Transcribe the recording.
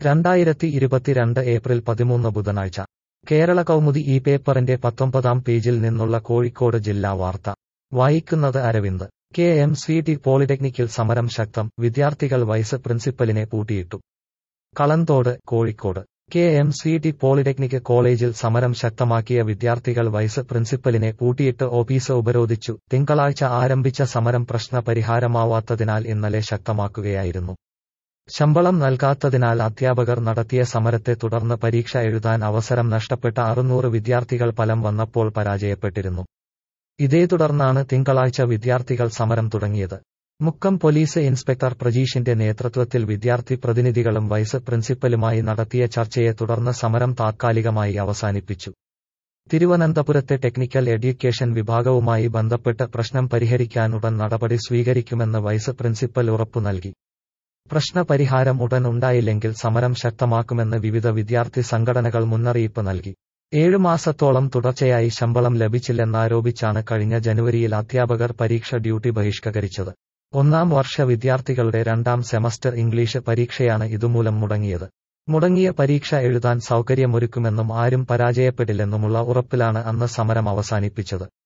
രണ്ടായിരത്തി ഇരുപത്തിരണ്ട് ഏപ്രിൽ പതിമൂന്ന് ബുധനാഴ്ച കേരള കൗമുദി ഈ പേപ്പറിന്റെ പത്തൊമ്പതാം പേജിൽ നിന്നുള്ള കോഴിക്കോട് ജില്ലാ വാർത്ത വായിക്കുന്നത് Aravind K M C T പോളിടെക്നിക്കിൽ സമരം ശക്തം വിദ്യാർത്ഥികൾ വൈസ് പ്രിൻസിപ്പലിനെ പൂട്ടിയിട്ടു Kalanthode Kozhikode K M C T polytechnic കോളേജിൽ സമരം ശക്തമാക്കിയ വിദ്യാർത്ഥികൾ വൈസ് പ്രിൻസിപ്പലിനെ പൂട്ടിയിട്ട് ഓഫീസ് ഉപരോധിച്ചു തിങ്കളാഴ്ച ആരംഭിച്ച സമരം പ്രശ്ന പരിഹാരമാവാത്തതിനാൽ ഇന്നലെ ശക്തമാക്കുകയായിരുന്നു ശമ്പളം നൽകാത്തതിനാൽ അധ്യാപകർ നടത്തിയ സമരത്തെ തുടർന്ന് പരീക്ഷ എഴുതാൻ അവസരം നഷ്ടപ്പെട്ട അറുന്നൂറ് വിദ്യാർത്ഥികൾ ഫലം വന്നപ്പോൾ പരാജയപ്പെട്ടിരുന്നു ഇതേ തുടർന്നാണ് തിങ്കളാഴ്ച വിദ്യാർത്ഥികൾ സമരം തുടങ്ങിയത് മുക്കം പോലീസ് ഇൻസ്പെക്ടർ പ്രജീഷിന്റെ നേതൃത്വത്തിൽ വിദ്യാർത്ഥി പ്രതിനിധികളും വൈസ് പ്രിൻസിപ്പലുമായി നടത്തിയ ചർച്ചയെ തുടർന്ന് സമരം താത്കാലികമായി അവസാനിപ്പിച്ചു തിരുവനന്തപുരത്തെ ടെക്നിക്കൽ എഡ്യൂക്കേഷൻ വിഭാഗവുമായി ബന്ധപ്പെട്ട് പ്രശ്നം പരിഹരിക്കാൻ ഉടൻ നടപടി സ്വീകരിക്കുമെന്ന് വൈസ് പ്രിൻസിപ്പൽ ഉറപ്പു നൽകി പ്രശ്ന പരിഹാരം ഉടൻ ഉണ്ടായില്ലെങ്കിൽ സമരം ശക്തമാക്കുമെന്ന് വിവിധ വിദ്യാർത്ഥി സംഘടനകൾ മുന്നറിയിപ്പ് നൽകി ഏഴു മാസത്തോളം തുടർച്ചയായി ശമ്പളം ലഭിച്ചില്ലെന്നാരോപിച്ചാണ് കഴിഞ്ഞ ജനുവരിയിൽ അധ്യാപകർ പരീക്ഷ ഡ്യൂട്ടി ബഹിഷ്കരിച്ചത് ഒന്നാം വർഷ വിദ്യാർത്ഥികളുടെ രണ്ടാം സെമസ്റ്റർ ഇംഗ്ലീഷ് പരീക്ഷയാണ് ഇതുമൂലം മുടങ്ങിയത് മുടങ്ങിയ പരീക്ഷ എഴുതാൻ സൗകര്യമൊരുക്കുമെന്നും ആരും പരാജയപ്പെടില്ലെന്നുമുള്ള ഉറപ്പിലാണ് അന്ന് സമരം അവസാനിപ്പിച്ചത്